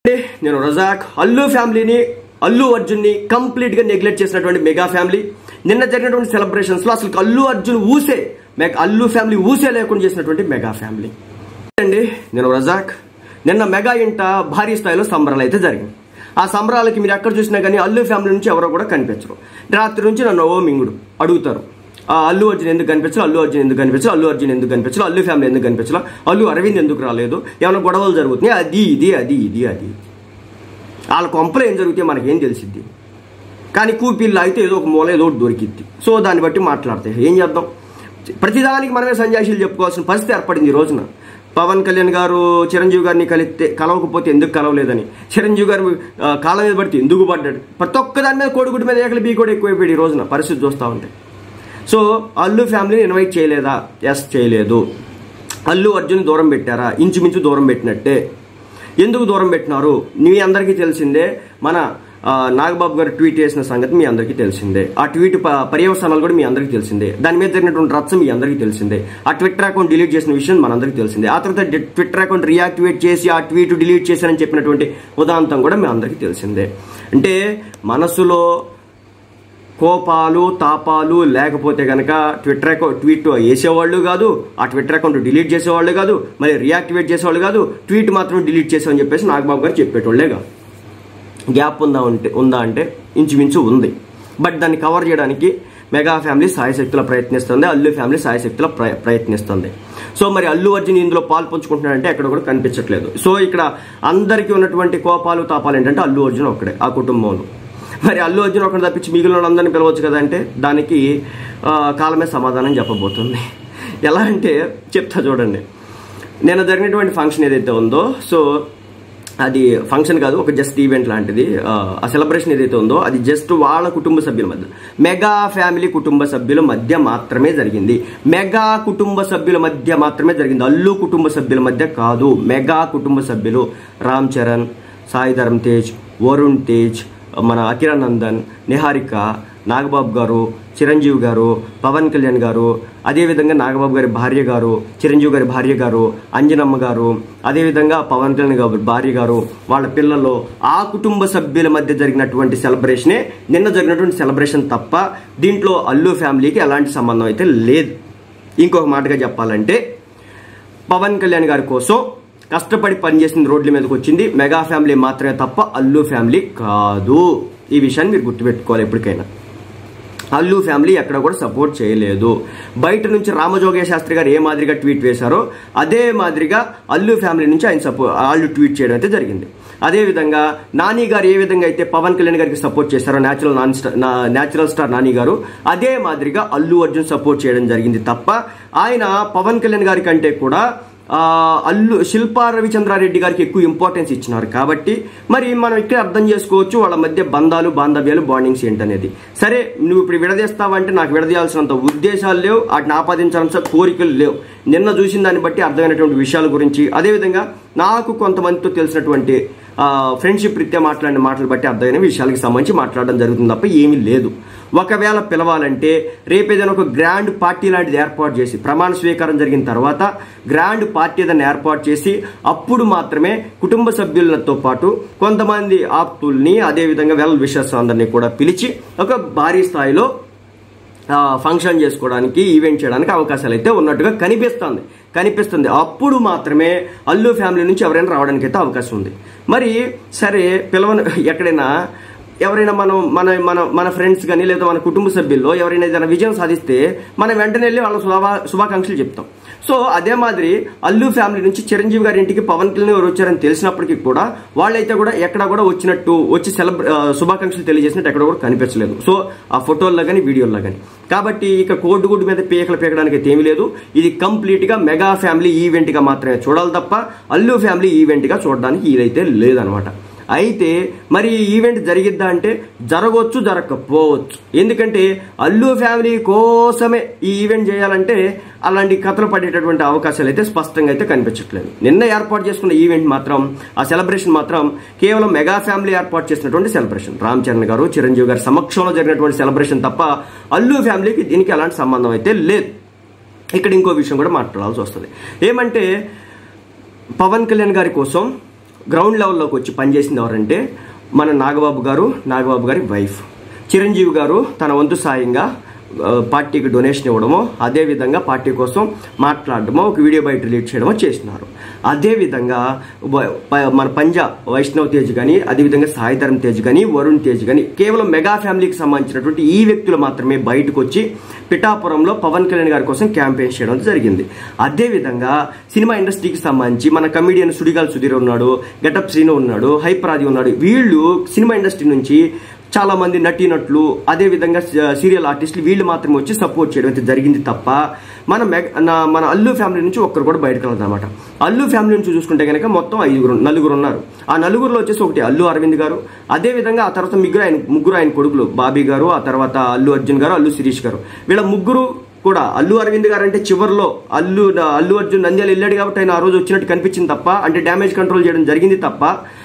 అంటే నేను రజాక్ అల్లు ఫ్యామిలీని అల్లు అర్జున్ని కంప్లీట్ గా నెగ్లెక్ట్ చేసినటువంటి మెగా ఫ్యామిలీ నిన్న జరిగినటువంటి సెలబ్రేషన్స్ లో అసలు అల్లు అర్జున్ ఊసే మెగా అల్లు ఫ్యామిలీ ఊసే లేకుండా చేసినటువంటి మెగా ఫ్యామిలీ అండి నేను రజాక్ నిన్న మెగా ఇంట భారీ స్థాయిలో సంబరాలు అయితే జరిగింది ఆ సంబరాలకి మీరు ఎక్కడ చూసినా కానీ అల్లు ఫ్యామిలీ నుంచి ఎవరో కూడా కనిపించరు రాత్రి నుంచి నన్ను ఓ మింగుడు అడుగుతారు ఆ అల్లు అర్జున్ ఎందుకు కనిపించరు అల్లు అర్జున్ ఎందుకు కనిపించరు అల్లు అర్జున్ ఎందుకు కనిపించరు అల్లు ఫ్యామిలీ ఎందుకు కనిపించరు అల్లు అరవింద్ ఎందుకు రాలేదు ఏమైనా గొడవలు జరుగుతున్నాయి అది ఇది అది ఇది అది వాళ్ళ కొంపలో ఏం జరుగుతాయి మనకేం తెలిసిద్ది కానీ కూపిల్లు అయితే ఏదో ఒక మూల ఏదో ఒకటి దొరికిద్ది సో దాన్ని బట్టి మాట్లాడతాయి ఏం చేద్దాం ప్రతిదానికి మనమే సంజాషీలు చెప్పుకోవాల్సిన పరిస్థితి ఏర్పడింది ఈ రోజున పవన్ కళ్యాణ్ గారు చిరంజీవి గారిని కలిస్తే కలవకపోతే ఎందుకు కలవలేదని చిరంజీవి గారు ఆ, కాళ్ళ మీద పడితే ఎందుకు పడ్డాడు ప్రతి ఒక్క దాని మీద కోడిగుడ్డు మీద ఏకలు బీ కూడా ఎక్కువైపోయాడు ఈ రోజున పరిస్థితి చూస్తూ ఉంటే సో అల్లు ఫ్యామిలీని ఇన్వైట్ చేయలేదా ఎస్ చేయలేదు అల్లు అర్జున్ దూరం పెట్టారా ఇంచుమించు దూరం పెట్టినట్టే ఎందుకు దూరం పెట్టినారు మీ అందరికీ తెలిసిందే మన ఆ, నాగబాబు గారు ట్వీట్ చేసిన సంగతి మీ అందరికీ తెలిసిందే ఆ ట్వీట్ ప- పర్యవసానాలు కూడా మీ అందరికీ తెలిసిందే దాని మీద జరిగినటువంటి రచ్చ మీ అందరికీ తెలిసిందే ఆ ట్విట్టర్ అకౌంట్ డిలీట్ చేసిన విషయం మనందరికీ తెలిసిందే ఆ తర్వాత డి- ట్విట్టర్ అకౌంట్ రియాక్టివేట్ చేసి ఆ ట్వీట్ డిలీట్ చేశారని చెప్పినటువంటి ఉదాంతం కూడా మీ అందరికీ తెలిసిందే అంటే మనసులో కోపాలు తాపాలు లేకపోతే కనుక ట్విట్టర్ అకౌంట్ ట్వీట్ వేసేవాళ్ళు కాదు ఆ ట్విట్టర్ అకౌంట్ డిలీట్ చేసేవాళ్ళు కాదు మరి రియాక్టివేట్ చేసేవాళ్ళు కాదు ట్వీట్ మాత్రం డిలీట్ చేసామని చెప్పేసి నాగబాబు గారు చెప్పేటోళ్ళే కాదు గ్యాప్ ఉందా ఉంటే ఉందా అంటే ఇంచుమించు ఉంది బట్ దాన్ని కవర్ చేయడానికి మెగా ఫ్యామిలీ సాయశక్తుల ప్రయత్నిస్తుంది అల్లు ఫ్యామిలీ సాయశక్తుల ప్ర- ప్రయత్నిస్తుంది సో మరి అల్లు అర్జున్ ఇందులో పాలు పంచుకుంటున్నాడంటే ఎక్కడ కూడా కనిపించట్లేదు సో ఇక్కడ అందరికీ ఉన్నటువంటి కోపాలు తాపాలు ఏంటంటే అల్లు అర్జున్ ఒక్కడే ఆ కుటుంబంలో మరి అల్లు అర్జున్ ఒకటి తప్పించి మిగిలిన వాళ్ళందరినీ పిలవచ్చు కదా అంటే దానికి ఆ, కాలమే సమాధానం చెప్పబోతుంది ఎలా అంటే చెప్తా చూడండి నేను జరిగినటువంటి ఫంక్షన్ ఏదైతే ఉందో సో అది ఫంక్షన్ కాదు ఒక జస్ట్ ఈవెంట్ లాంటిది ఆ, ఆ సెలబ్రేషన్ ఏదైతే ఉందో అది జస్ట్ వాళ్ళ కుటుంబ సభ్యుల మధ్య మెగా ఫ్యామిలీ కుటుంబ సభ్యుల మధ్య మాత్రమే జరిగింది మెగా కుటుంబ సభ్యుల మధ్య మాత్రమే జరిగింది అల్లు కుటుంబ సభ్యుల మధ్య కాదు మెగా కుటుంబ సభ్యులు రామ్ చరణ్ సాయి ధరమ్ తేజ్ వరుణ్ తేజ్ మన అకిరానందన్ నిహారిక నాగబాబు గారు చిరంజీవి గారు పవన్ కళ్యాణ్ గారు అదేవిధంగా నాగబాబు గారి భార్య గారు చిరంజీవి గారి భార్య గారు అంజనమ్మ గారు అదేవిధంగా పవన్ కళ్యాణ్ గారి భార్య గారు వాళ్ళ పిల్లలు ఆ కుటుంబ సభ్యుల మధ్య జరిగినటువంటి సెలబ్రేషనే నిన్న జరిగినటువంటి సెలబ్రేషన్ తప్ప దీంట్లో అల్లు ఫ్యామిలీకి ఎలాంటి సంబంధం అయితే లేదు ఇంకొక మాటగా చెప్పాలంటే పవన్ కళ్యాణ్ గారి కోసం కష్టపడి పనిచేసింది రోడ్ల మీదకి వచ్చింది మెగా ఫ్యామిలీ మాత్రమే తప్ప అల్లు ఫ్యామిలీ కాదు ఈ విషయాన్ని మీరు గుర్తుపెట్టుకోవాలి ఎప్పటికైనా అల్లు ఫ్యామిలీ ఎక్కడ కూడా సపోర్ట్ చేయలేదు బయట నుంచి రామజోగయ్య శాస్త్రి గారు ఏ మాదిరిగా ట్వీట్ వేశారో అదే మాదిరిగా అల్లు ఫ్యామిలీ నుంచి ఆయన సపో వాళ్ళు ట్వీట్ చేయడం అయితే జరిగింది అదేవిధంగా నాని గారు ఏ విధంగా అయితే పవన్ కళ్యాణ్ గారికి సపోర్ట్ చేశారో న్యాచురల్ నాన్ స్టార్ న్యాచురల్ స్టార్ నాని గారు అదే మాదిరిగా అల్లు అర్జున్ సపోర్ట్ చేయడం జరిగింది తప్ప ఆయన పవన్ కళ్యాణ్ గారి కంటే కూడా ఆ, అల్లు శిల్పా రవిచంద్రారెడ్డి గారికి ఎక్కువ ఇంపార్టెన్స్ ఇచ్చినారు కాబట్టి మరి మనం ఇక్కడ అర్థం చేసుకోవచ్చు వాళ్ళ మధ్య బంధాలు బాంధవ్యాలు బాండింగ్స్ ఏంటనేది సరే నువ్వు ఇప్పుడు విడదీస్తావంటే నాకు విడదీయాల్సినంత ఉద్దేశాలు లేవు వాటిని ఆపాదించాల్సిన కోరికలు లేవు నిన్న చూసిన దాన్ని బట్టి అర్థమైనటువంటి విషయాల గురించి అదేవిధంగా నాకు కొంతమందితో తెలిసినటువంటి ఫ్రెండ్షిప్ రీత్యా మాట్లాడిన మాటలు బట్టి అర్థమైన విషయాలకు సంబంధించి మాట్లాడడం జరుగుతుంది తప్ప ఏమీ లేదు ఒకవేళ పిలవాలంటే రేపు ఏదైనా ఒక గ్రాండ్ పార్టీ లాంటిది ఏర్పాటు చేసి ప్రమాణ స్వీకారం జరిగిన తర్వాత గ్రాండ్ పార్టీ ఏదైనా ఏర్పాటు చేసి అప్పుడు మాత్రమే కుటుంబ సభ్యులతో పాటు కొంతమంది ఆప్తుల్ని అదేవిధంగా వెల్ విషర్స్ అందరినీ కూడా పిలిచి ఒక భారీ స్థాయిలో ఆ, ఫంక్షన్ చేసుకోవడానికి ఈవెంట్ చేయడానికి అవకాశాలు అయితే ఉన్నట్టుగా కనిపిస్తుంది కనిపిస్తుంది అప్పుడు మాత్రమే అల్లు ఫ్యామిలీ నుంచి ఎవరైనా రావడానికి అయితే అవకాశం ఉంది మరి సరే పిలవని ఎక్కడైనా ఎవరైనా మనం మన మన మన ఫ్రెండ్స్ కానీ లేదా మన కుటుంబ సభ్యుల్లో ఎవరైనా ఏదైనా విజయం సాధిస్తే మనం వెంటనే వెళ్ళి వాళ్ళ శుభా శుభాకాంక్షలు చెప్తాం సో అదే మాదిరి అల్లు ఫ్యామిలీ నుంచి చిరంజీవి గారి ఇంటికి పవన్ కళ్యాణ్ గారు వచ్చారని తెలిసినప్పటికీ కూడా వాళ్ళైతే కూడా ఎక్కడ కూడా వచ్చినట్టు వచ్చి సెలబ్ర ఆ, శుభాకాంక్షలు తెలియజేసినట్టు ఎక్కడ కూడా కనిపించలేదు సో ఆ ఫోటోల్లో కానీ వీడియోల్లో కానీ కాబట్టి ఇక కోడిగుడ్డు మీద పీకలు పీకడానికి అయితే ఏమీ లేదు ఇది కంప్లీట్ గా మెగా ఫ్యామిలీ ఈవెంట్ గా మాత్రమే చూడాలి తప్ప అల్లు ఫ్యామిలీ ఈవెంట్ గా చూడడానికి ఇదైతే లేదనమాట అయితే మరి ఈ ఈవెంట్ జరిగిద్దా అంటే జరగవచ్చు జరగకపోవచ్చు ఎందుకంటే అల్లు ఫ్యామిలీ కోసమే ఈ ఈవెంట్ చేయాలంటే అలాంటి కథలు పడేటటువంటి అవకాశాలు అయితే స్పష్టంగా అయితే కనిపించట్లేదు నిన్న ఏర్పాటు చేసుకున్న ఈవెంట్ మాత్రం ఆ సెలబ్రేషన్ మాత్రం కేవలం మెగా ఫ్యామిలీ ఏర్పాటు చేసినటువంటి సెలబ్రేషన్ రామ్ చరణ్ గారు చిరంజీవి గారి సమక్షంలో జరిగినటువంటి సెలబ్రేషన్ తప్ప అల్లు ఫ్యామిలీకి దీనికి ఎలాంటి సంబంధం అయితే లేదు ఇక్కడ ఇంకో విషయం కూడా మాట్లాడాల్సి వస్తుంది ఏమంటే పవన్ కళ్యాణ్ గారి కోసం గ్రౌండ్ లెవెల్లోకి వచ్చి పనిచేసింది ఎవరంటే మన నాగబాబు గారు నాగబాబు గారి వైఫ్ చిరంజీవి గారు తన వంతు సాయంగా ఆ, పార్టీకి డొనేషన్ ఇవ్వడమో అదేవిధంగా పార్టీ కోసం మాట్లాడడమో ఒక వీడియో బయట రిలీజ్ చేయడమో చేసినారు అదేవిధంగా వ- ప- మన పంజా వైష్ణవ్ తేజ్ కానీ అదేవిధంగా సాయిధరం తేజ్ కానీ వరుణ్ తేజ్ కానీ కేవలం మెగా ఫ్యామిలీకి సంబంధించినటువంటి ఈ వ్యక్తులు మాత్రమే బయటకు వచ్చి పిఠాపురంలో పవన్ కళ్యాణ్ గారి కోసం క్యాంపెయిన్ చేయడం జరిగింది అదేవిధంగా సినిమా ఇండస్ట్రీకి సంబంధించి మన కమిడియన్ సుడిగాల్ సుధీర్ ఉన్నాడు గెటప్ శ్రీను ఉన్నాడు హైప్రాది ఉన్నాడు వీళ్ళు సినిమా ఇండస్ట్రీ నుంచి చాలా మంది నటీనటులు అదే విధంగా స- సీరియల్ ఆర్టిస్టులు వీళ్ళు మాత్రమే వచ్చి సపోర్ట్ చేయడం అయితే జరిగింది తప్ప మన మెగ- నా- మన అల్లు ఫ్యామిలీ నుంచి ఒక్కరు కూడా బయటకు అనమాట అల్లు ఫ్యామిలీ నుంచి చూసుకుంటే కనుక మొత్తం ఐదుగురు నలుగురు ఉన్నారు ఆ నలుగురులో వచ్చేసి ఒకటి అల్లు అరవింద్ గారు అదే విధంగా ఆ తర్వాత ముగ్గురు ఆయన ముగ్గురు ఆయన కొడుకులు బాబీ గారు ఆ తర్వాత అల్లు అర్జున్ గారు అల్లు శిరీష్ గారు వీళ్ళ ముగ్గురు కూడా అల్లు అరవింద్ గారు అంటే చివరిలో అల్లు అల్లు అర్జున్ నంద్యాల వెళ్ళాడు కాబట్టి ఆయన ఆ రోజు వచ్చినట్టు కనిపించింది తప్ప అంటే డ్యామేజ్ కంట్రోల్ చేయడం జరిగింది తప్ప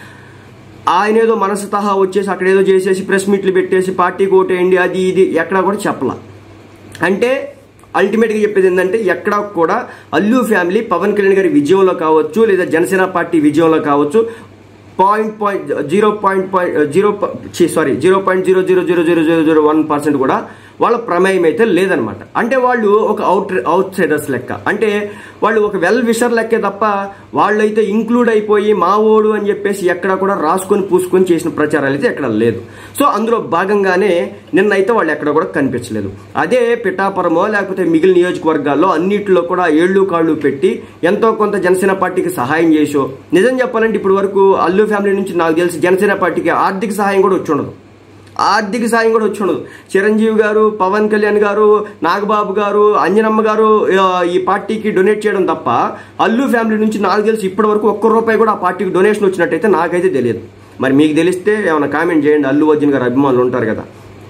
ఆయన ఏదో మనసు తహా వచ్చేసి అక్కడ ఏదో చేసేసి ప్రెస్ మీట్లు పెట్టేసి పార్టీకి ఓటేయండి అది ఇది ఎక్కడా కూడా చెప్పలా అంటే అల్టిమేట్గా చెప్పేది ఏంటంటే ఎక్కడా కూడా అల్లు ఫ్యామిలీ పవన్ కళ్యాణ్ గారి విజయంలో కావచ్చు లేదా జనసేన పార్టీ విజయంలో కావచ్చు point point zero point point zero sorry zero point zero zero zero zero zero zero one percent కూడా వాళ్ళ ప్రమేయం అయితే లేదనమాట అంటే వాళ్ళు ఒక అవుట్ అవుట్ సైడర్స్ లెక్క అంటే వాళ్ళు ఒక వెల్ విషర్ లెక్కే తప్ప వాళ్ళైతే ఇంక్లూడ్ అయిపోయి మా ఓడు అని చెప్పేసి ఎక్కడ కూడా రాసుకొని పూసుకొని చేసిన ప్రచారాలు అయితే ఎక్కడ లేదు సో అందులో భాగంగానే నిన్నైతే వాళ్ళు ఎక్కడ కూడా కనిపించలేదు అదే పిఠాపురమో లేకపోతే మిగిలిన నియోజకవర్గాల్లో అన్నిటిలో కూడా ఏళ్ళు కాళ్ళు పెట్టి ఎంతో కొంత జనసేన పార్టీకి సహాయం చేసో నిజం చెప్పాలంటే ఇప్పటి వరకు అల్లు ఫ్యామిలీ నుంచి నాకు తెలిసి జనసేన పార్టీకి ఆర్థిక సహాయం కూడా వచ్చి ఉండదు ఆర్థిక సాయం కూడా వచ్చి ఉండదు చిరంజీవి గారు పవన్ కళ్యాణ్ గారు నాగబాబు గారు అంజనమ్మ గారు ఆ, ఈ పార్టీకి డొనేట్ చేయడం తప్ప అల్లు ఫ్యామిలీ నుంచి నాకు తెలిసి ఇప్పటి వరకు ఒక్క రూపాయి కూడా ఆ పార్టీకి డొనేషన్ వచ్చినట్టయితే నాకైతే తెలియదు మరి మీకు తెలిస్తే ఏమైనా కామెంట్ చేయండి అల్లు అర్జున్ గారు అభిమానులు ఉంటారు కదా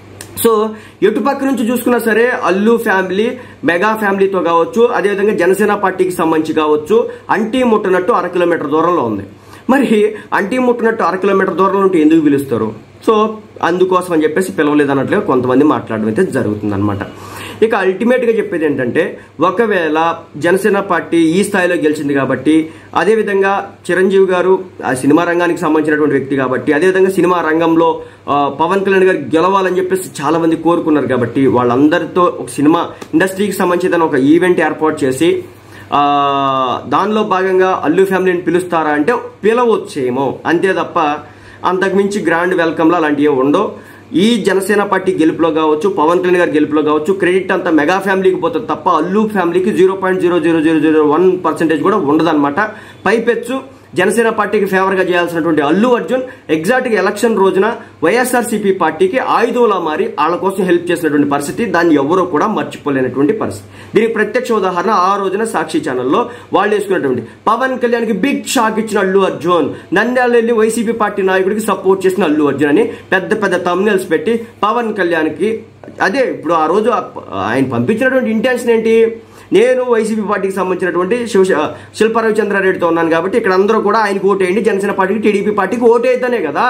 సో ఎటుపక్క నుంచి చూసుకున్నా సరే అల్లు ఫ్యామిలీ మెగా ఫ్యామిలీతో కావచ్చు అదేవిధంగా జనసేన పార్టీకి సంబంధించి కావచ్చు అంటీ ముట్టనట్టు అర కిలోమీటర్ దూరంలో ఉంది మరి అంటీ ముట్టనట్టు అర కిలోమీటర్ దూరంలో ఉంటే ఎందుకు పిలుస్తారు సో అందుకోసం అని చెప్పేసి పిలవలేదు అన్నట్లుగా కొంతమంది మాట్లాడడం అయితే జరుగుతుంది అనమాట ఇక అల్టిమేట్ గా చెప్పేది ఏంటంటే ఒకవేళ జనసేన పార్టీ ఈ స్థాయిలో గెలిచింది కాబట్టి అదేవిధంగా చిరంజీవి గారు ఆ సినిమా రంగానికి సంబంధించినటువంటి వ్యక్తి కాబట్టి అదేవిధంగా సినిమా రంగంలో ఆ, పవన్ కళ్యాణ్ గారు గెలవాలని చెప్పేసి చాలా మంది కోరుకున్నారు కాబట్టి వాళ్ళందరితో ఒక సినిమా ఇండస్ట్రీకి సంబంధించిన ఒక ఈవెంట్ ఏర్పాటు చేసి ఆ, దానిలో భాగంగా అల్లు ఫ్యామిలీని పిలుస్తారా అంటే పిలవచ్చేమో అంతే తప్ప అంతకుమించి గ్రాండ్ వెల్కమ్లో అలాంటివి ఏమి ఉండవు ఈ జనసేన పార్టీ గెలుపులో కావచ్చు పవన్ కళ్యాణ్ గారి గెలుపులో కావచ్చు క్రెడిట్ అంతా మెగా ఫ్యామిలీకి పోతుంది తప్ప అల్లు ఫ్యామిలీకి zero point zero zero zero zero one percentage కూడా ఉండదన్నమాట పైపెచ్చు జనసేన పార్టీకి ఫేవర్ గా చేయాల్సినటువంటి అల్లు అర్జున్ ఎగ్జాక్ట్ గా ఎలక్షన్ రోజున వైఎస్ఆర్సీపీ పార్టీకి ఆయుధంలా మారి వాళ్ళ కోసం హెల్ప్ చేసినటువంటి పరిస్థితి దాన్ని ఎవరూ కూడా మర్చిపోలేనటువంటి పరిస్థితి దీనికి ప్రత్యక్ష ఉదాహరణ ఆ రోజున సాక్షి ఛానల్లో వాళ్ళు వేసుకున్నటువంటి పవన్ కళ్యాణ్ కి బిగ్ షాక్ ఇచ్చిన అల్లు అర్జున్ నంద్యాల వెళ్ళి వైసీపీ పార్టీ నాయకుడికి సపోర్ట్ చేసిన అల్లు అర్జున్ అని పెద్ద పెద్ద తమ్నెల్స్ పెట్టి పవన్ కళ్యాణ్ కి అదే ఇప్పుడు ఆ రోజు ఆ- ఆయన పంపించినటువంటి ఇంటెన్షన్ ఏంటి నేను వైసీపీ పార్టీకి సంబంధించినటువంటి శివ శిల్ప రవిచంద్రారెడ్డితో ఉన్నాను కాబట్టి ఇక్కడ అందరూ కూడా ఆయనకు ఓటేయండి జనసేన పార్టీకి టీడీపీ పార్టీకి ఓటేద్దానే కదా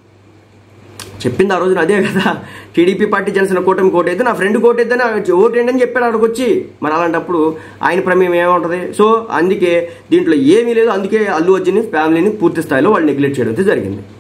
చెప్పింది ఆ రోజున అదే కదా టీడీపీ పార్టీ జనసేన కూటమికి ఓటేద్దా నా ఫ్రెండ్ ఓటేద్దని ఓటేయండి అని చెప్పాడు అక్కడికి వచ్చి మరి అలాంటప్పుడు ఆయన ప్రమేయం ఏముంటది సో అందుకే దీంట్లో ఏమీ లేదు అందుకే అల్లు అర్జున్ ఫ్యామిలీని పూర్తి స్థాయిలో వాళ్ళు నెగ్లెక్ట్ చేయడం అయితే జరిగింది